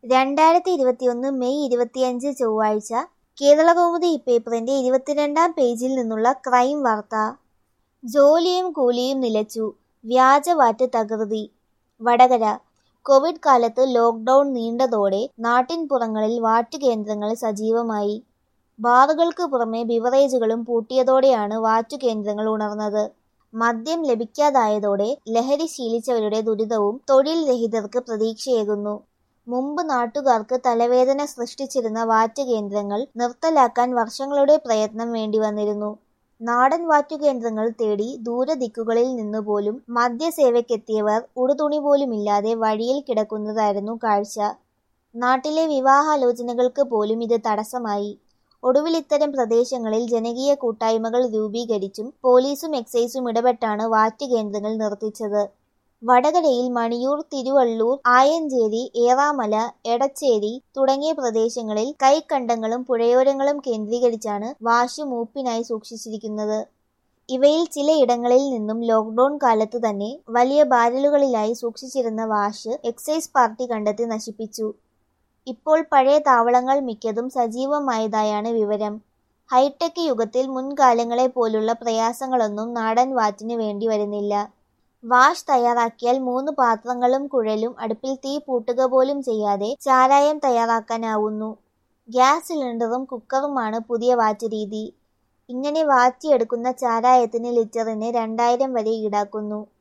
രണ്ടായിരത്തി ഇരുപത്തിയൊന്ന് മെയ് ഇരുപത്തിയഞ്ച് ചൊവ്വാഴ്ച കേരളകൗമുദി ഇപ്പേപ്പറിന്റെ ഇരുപത്തിരണ്ടാം പേജിൽ നിന്നുള്ള ക്രൈം വാർത്ത ജോലിയും കൂലിയും നിലച്ചു വ്യാജവാറ്റ് തകൃതി വടകര കോവിഡ് കാലത്ത് ലോക്ഡൌൺ നീണ്ടതോടെ നാട്ടിൻപുറങ്ങളിൽ വാറ്റ് കേന്ദ്രങ്ങൾ സജീവമായി ബാറുകൾക്ക് പുറമെ ബിവറേജുകളും പൂട്ടിയതോടെയാണ് വാറ്റു കേന്ദ്രങ്ങൾ ഉണർന്നത് മദ്യം ലഭിക്കാതായതോടെ ലഹരി ശീലിച്ചവരുടെ ദുരിതവും തൊഴിൽ രഹിതർക്ക് പ്രതീക്ഷയേകുന്നു മുമ്പ് നാട്ടുകാർക്ക് തലവേദന സൃഷ്ടിച്ചിരുന്ന വാറ്റ് കേന്ദ്രങ്ങൾ നിർത്തലാക്കാൻ വർഷങ്ങളുടെ പ്രയത്നം വേണ്ടിവന്നിരുന്നു നാടൻ വാറ്റുകേന്ദ്രങ്ങൾ തേടി ദൂരദിക്കുകളിൽ നിന്നുപോലും മദ്യസേവയ്ക്കെത്തിയവർ ഉടുതുണി പോലുമില്ലാതെ വഴിയിൽ കിടക്കുന്നതായിരുന്നു കാഴ്ച നാട്ടിലെ വിവാഹാലോചനകൾക്ക് പോലും ഇത് തടസ്സമായി ഒടുവിൽ ഇത്തരം പ്രദേശങ്ങളിൽ ജനകീയ കൂട്ടായ്മകൾ രൂപീകരിച്ചും പോലീസും എക്സൈസും ഇടപെട്ടാണ് വാറ്റ് കേന്ദ്രങ്ങൾ നിർത്തിച്ചത് വടകരയിൽ മണിയൂർ തിരുവള്ളൂർ ആയഞ്ചേരി ഏറാമല എടച്ചേരി തുടങ്ങിയ പ്രദേശങ്ങളിൽ കൈക്കണ്ടങ്ങളും പുഴയോരങ്ങളും കേന്ദ്രീകരിച്ചാണ് വാശു മൂപ്പിനായി സൂക്ഷിച്ചിരിക്കുന്നത് ഇവയിൽ ചിലയിടങ്ങളിൽ നിന്നും ലോക്ഡൌൺ കാലത്ത് തന്നെ വലിയ ബാരലുകളിലായി സൂക്ഷിച്ചിരുന്ന വാഷ് എക്സൈസ് പാർട്ടി കണ്ടെത്തി നശിപ്പിച്ചു ഇപ്പോൾ പഴയ താവളങ്ങൾ മിക്കതും സജീവമായതായാണ് വിവരം ഹൈടെക് യുഗത്തിൽ മുൻകാലങ്ങളെ പോലുള്ള പ്രയാസങ്ങളൊന്നും നാടൻ വാറ്റിന് വേണ്ടി വരുന്നില്ല വാഷ് തയ്യാറാക്കിയാൽ മൂന്ന് പാത്രങ്ങളും കുഴലും അടുപ്പിൽ തീ പൂട്ടുക പോലും ചെയ്യാതെ ചാരായം തയ്യാറാക്കാനാവുന്നു ഗ്യാസ് സിലിണ്ടറും കുക്കറുമാണ് പുതിയ വാറ്റ് രീതി ഇങ്ങനെ വാറ്റിയെടുക്കുന്ന ചാരായത്തിന് ലിറ്ററിന് രണ്ടായിരം വരെ ഈടാക്കുന്നു